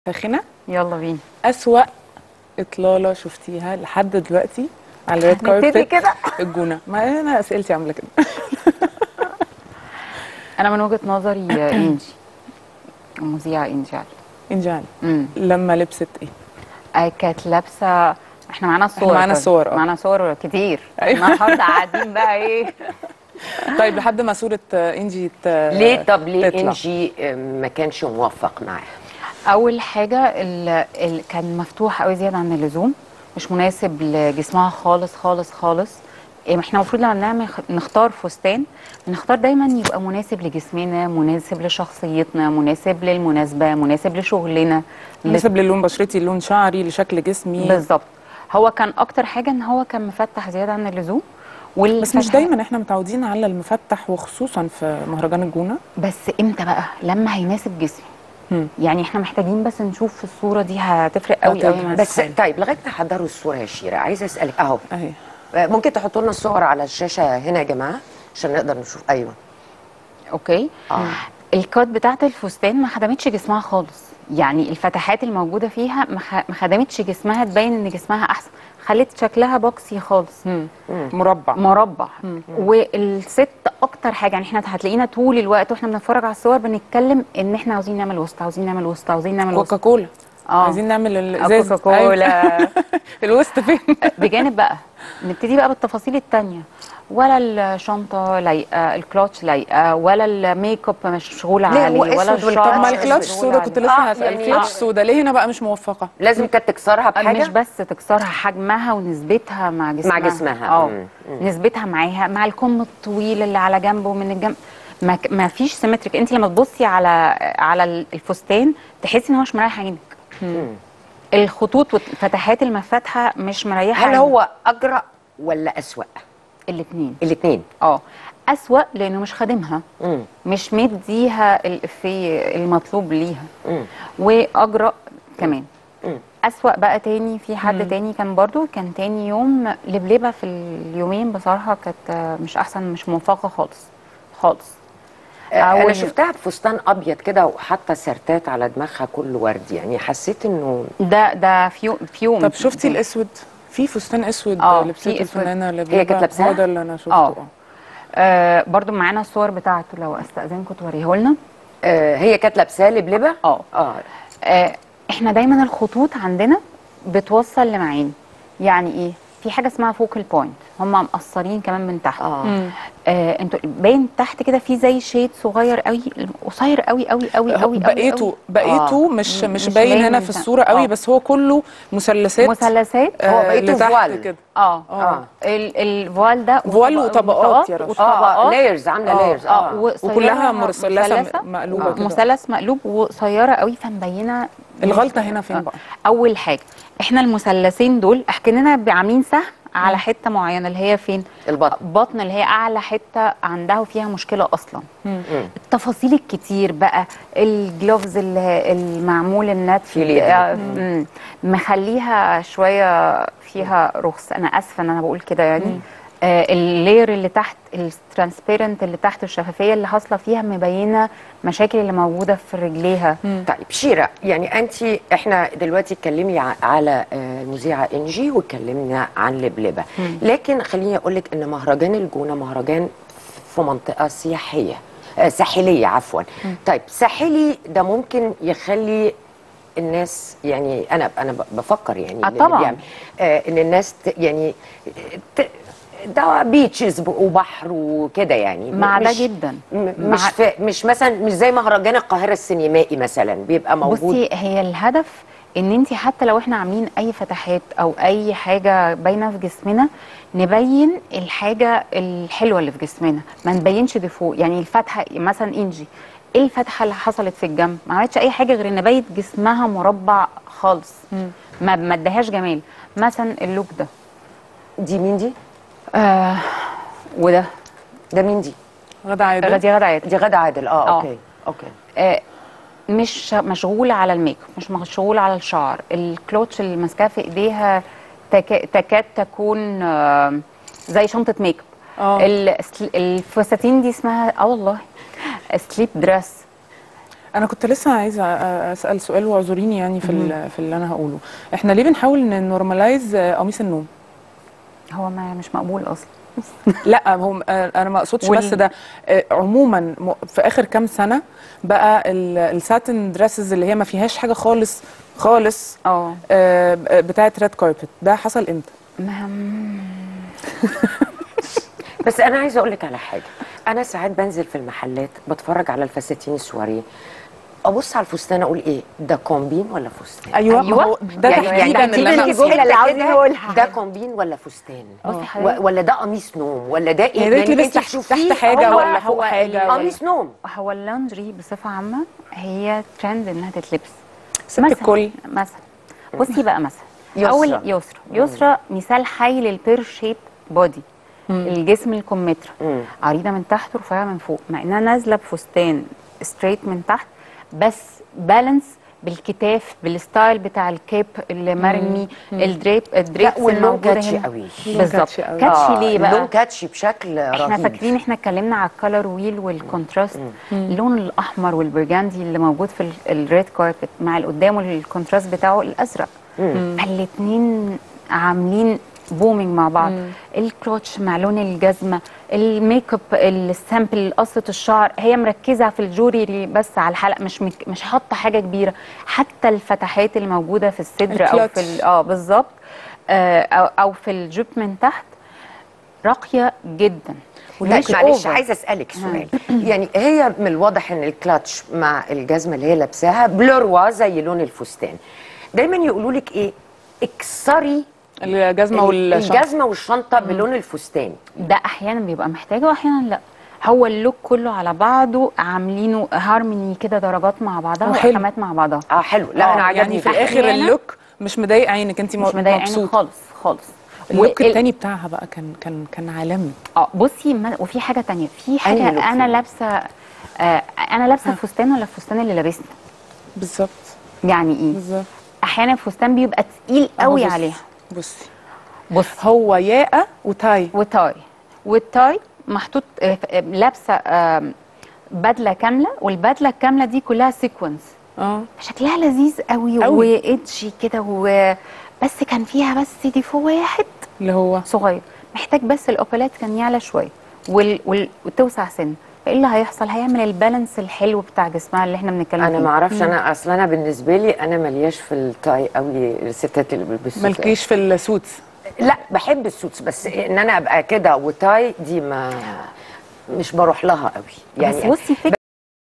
ساخنة يلا بينا أسوأ إطلالة شفتيها لحد دلوقتي على الريد نبتدي كاربت كده الجونة ما أنا أسئلتي عاملة كده انا من وجهه نظري انجي مذيعه انجي علي إنجان امم لما لبست إيه؟ آه، كانت لابسه احنا معانا صور معانا كده. صور، اه. معانا صور كتير أيوة. النهارده قاعدين بقى ايه طيب لحد ما صورة آه، إنجي ت- ليه طب ليه تطلع. انجي ما كانش موفق معاها اول حاجه ال... ال... كان مفتوح قوي زياده عن اللزوم مش مناسب لجسمها خالص خالص خالص إيه، احنا المفروض لما نعمل نختار فستان نختار دايما يبقى مناسب لجسمنا مناسب لشخصيتنا مناسب للمناسبه مناسب لشغلنا مناسب للون بشرتي لون شعري لشكل جسمي بالظبط هو كان اكتر حاجه ان هو كان مفتح زياده عن اللزوم بس مش والفتح- دايما احنا متعودين على المفتح وخصوصا في مهرجان الجونة بس امتى بقى لما هيناسب جسمي مم. يعني احنا محتاجين بس نشوف الصوره دي هتفرق قوي قوي مع بس الصحة. طيب لغايه ما حضروا الصوره يا شيره عايزه اسالك اهو أهي ممكن تحطوا لنا الصور على الشاشه هنا يا جماعه عشان نقدر نشوف ايوه اوكي اه الكات بتاعت الفستان ما خدمتش جسمها خالص يعني الفتحات الموجوده فيها ما خ- ما خدمتش جسمها تبين ان جسمها احسن خلت شكلها بوكسي خالص مم. مربع مربع والست اكتر حاجه يعني احنا هتلاقينا طول الوقت واحنا بنتفرج على الصور بنتكلم ان احنا عاوزين نعمل وسط عاوزين نعمل وسط عاوزين نعمل وسط كوكاكولا اه عايزين نعمل الازاز كوكاكولا أيوة. الوسط فين بجانب بقى نبتدي بقى بالتفاصيل التانية ولا الشنطة لايقة الكلاتش لايقة ولا الميك اب مشغول ليه؟ عليه هو ولا أسود الشعر طب ما والكلاتش الكلاتش مشغول سودا عليه. كنت لسه آه، هسأل يعني- كلاتش آه. سودا ليه هنا بقى مش موفقة لازم كانت تكسرها بحاجه مش بس تكسرها حجمها ونسبتها مع جسمها مع جسمها. اه مم. نسبتها معاها مع الكم الطويل اللي على جنبه من الجنب ما, ك- ما فيش سيمتريك انت لما تبصي على على الفستان تحسي ان هو مش مريح عينك الخطوط والفتحات المفاتحه مش مريحه هل هو اجرأ ولا اسوأ الاثنين الاثنين اه اسوأ لانه مش خادمها مش مديها الافيه المطلوب ليها واجرأ كمان مم. اسوأ بقى تاني في حد تاني كان برضو كان تاني يوم لبلبة في اليومين بصراحة كانت آه، مش احسن مش موفقة خالص خالص انا أول- شفتها بفستان ابيض كده وحاطه سرتات على دماغها كله ورد يعني حسيت انه ده ده في يوم في يوم طب شفتي الاسود في فستان اسود آه، لبسته في أسود. الفنانه اللي هي كانت لابساه؟ هو ده اللي انا شفته آه. اه آه برضو معانا الصور بتاعته لو استاذنكم توريه لنا آه هي كانت لابساه لبلبه اه اه آه، احنا دايما الخطوط عندنا بتوصل لمعاني يعني ايه في حاجه اسمها فوكال بوينت هم مقصرين كمان من تحت اه آه انتوا باين تحت كده في زي شيد صغير قوي قصير قوي قوي قوي قوي بقيته بقيته مش م- مش مش باين باين هنا من في تحت. الصوره قوي آه. بس هو كله مثلثات مثلثات هو آه، بقيته لتحت فوال. كده اه اه ال- الفوال ده فوال وطبق- وطبقات يا رشا. اه وطبقات لايرز عامله آه، لايرز اه اه وقصيرة وكلها مثلثة م- مقلوبة آه، كده. مثلث مقلوب وقصيره قوي فمبينه الغلطه هنا فين آه. بقى اول حاجه احنا المثلثين دول احكننا عاملين سهم على حته معينه اللي هي فين البطن بطن اللي هي اعلى حته عندها وفيها مشكله اصلا مم. التفاصيل الكتير بقى الجلوفز اللي- المعمول النت في اليد. آه، مم. مخليها شويه فيها رخص انا اسفه ان انا بقول كده يعني آه اللير اللي تحت الترانسبيرنت اللي تحت الشفافيه اللي حاصله فيها مبينه مشاكل اللي موجوده في رجليها طيب شيرة يعني انت احنا دلوقتي اتكلمي ع- على آه، المذيعه انجي واتكلمنا عن لبلبه لكن خليني اقول لك ان مهرجان الجونه مهرجان في منطقه سياحيه آه، ساحليه عفوا طيب ساحلي ده ممكن يخلي الناس يعني انا انا ب- بفكر يعني آه اللي طبعاً. بيعمل آه ان الناس ت- يعني ت- ده بيتشز وبحر وكده يعني مع ده مش- جدا م- مع- مش في مش مثلا مش زي مهرجان القاهره السينمائي مثلا بيبقى موجود بصي هي الهدف ان انت حتى لو احنا عاملين اي فتحات او اي حاجه باينه في جسمنا نبين الحاجه الحلوه اللي في جسمنا ما نبينش ديفو يعني الفتحه مثلا انجي ايه الفتحه اللي حصلت في الجنب ما عملتش اي حاجه غير ان بيت جسمها مربع خالص ما ما ادهاش جمال مثلا اللوك ده دي مين دي؟ آه وده ده مين دي؟ غدا عادل غادي غدا عادل دي غدا عادل اه آه. اوكي اوكي آه، مش مشغولة على الميك اب مش مشغولة على الشعر الكلوتش اللي ماسكاه في ايديها تكا- تكاد تكون آه، زي شنطة ميك اب آه. السل- الفساتين دي اسمها اه والله سليب دريس انا كنت لسه عايزه أ- اسال سؤال واعذريني يعني في ال- في اللي انا هقوله احنا ليه بنحاول نورماليز قميص النوم هو ما مش مقبول اصلا لا هو آه، انا ما اقصدش وال- بس ده آه، عموما م- في اخر كام سنه بقى ال- الساتن دريسز اللي هي ما فيهاش حاجه خالص خالص اه آه، بتاعه ريد كاربت ده حصل امتى بس انا عايزه اقول لك على حاجه انا ساعات بنزل في المحلات بتفرج على الفساتين السواريه ابص على الفستان اقول ايه ده كومبين ولا فستان ايوه, أيوة. ما هو ده يعني تحديدا يعني اللي دي انا الجمله أقصده. اللي عاوزين عاوزين نقولها. ده كومبين ولا فستان بصي و- حضرتك ولا ده قميص نوم ولا ده ايه هي دي تلبس انت تحت- تشوفيه تحت حاجة هو- ولا فوق هو حاجة ولا- قميص نوم هو اللانجري بصفه عامه هي ترند انها تتلبس ست مثلا الكل مثلا بصي بقى مثلا يسرى. اول يسرى يسرى مثال حي للبير شيب بودي الجسم الكمثرى مم. عريضه من تحت ورفيعه من فوق مع انها نازله بفستان ستريت من تحت بس بالانس بالكتاف بالستايل بتاع الكيب اللي مرمي الدريب الدريب لا واللون كاتشي قوي بالظبط كاتشي قوي. كاتشي ليه بقى اللون كاتشي بشكل رهيب احنا فاكرين احنا اتكلمنا على الكالر ويل والكونتراست اللون الاحمر والبرجاندي اللي موجود في الريد كاربت مع القدام والكونتراست بتاعه الازرق فالاتنين عاملين بومينج مع بعض الكروتش مع لون الجزمه الميك اب السامبل قصه الشعر هي مركزه في الجوري بس على الحلقه مش مك مش حاطه حاجه كبيره حتى الفتحات اللي موجوده في الصدر او الكلتش. في ال- اه بالظبط آه، او او في الجيب من تحت راقيه جدا لا مش معلش over. عايزه اسالك سؤال يعني هي من الواضح ان الكلاتش مع الجزمه اللي هي لابساها بلوروا زي لون الفستان دايما يقولوا لك ايه اكسري الجزمه والشنطه الجزمه والشنطه بلون الفستان ده احيانا بيبقى محتاجه واحيانا لا هو اللوك كله على بعضه عاملينه هارموني كده درجات مع بعضها وحلو. وخامات مع بعضها اه حلو لا آه، انا عجبني يعني في الاخر أحياناً اللوك مش مضايق عينك انت مش مضايق عينك مبسوطه خالص خالص اللوك وال- التاني بتاعها بقى كان كان كان عالمي اه بصي ما وفي حاجه تانية في حاجه لوك انا فيهم؟ لابسه آه انا لابسه الفستان ولا الفستان اللي لابسني بالظبط يعني ايه بالظبط احيانا الفستان بيبقى تقيل أهو قوي بصي. عليها بصي بص هو ياقه وتاي وتاي والتاي محطوط آه، ف- آه، لابسه آه، بدله كامله والبدله الكامله دي كلها سيكونس اه شكلها لذيذ قوي قوي. وايدجي كده و... بس كان فيها بس ديفو واحد اللي هو صغير محتاج بس الاوبالات كان يعلى شويه وال... وال... وتوسع سن فايه اللي هيحصل هيعمل البالانس الحلو بتاع جسمها اللي احنا بنتكلم انا فيه ما اعرفش انا اصلا انا بالنسبه لي انا ملياش في التاي قوي الستات اللي بيلبسوا مالكيش في السوتس لا بحب السوتس بس ان انا ابقى كده وتاي دي ما مش بروح لها قوي بس بصي فكرة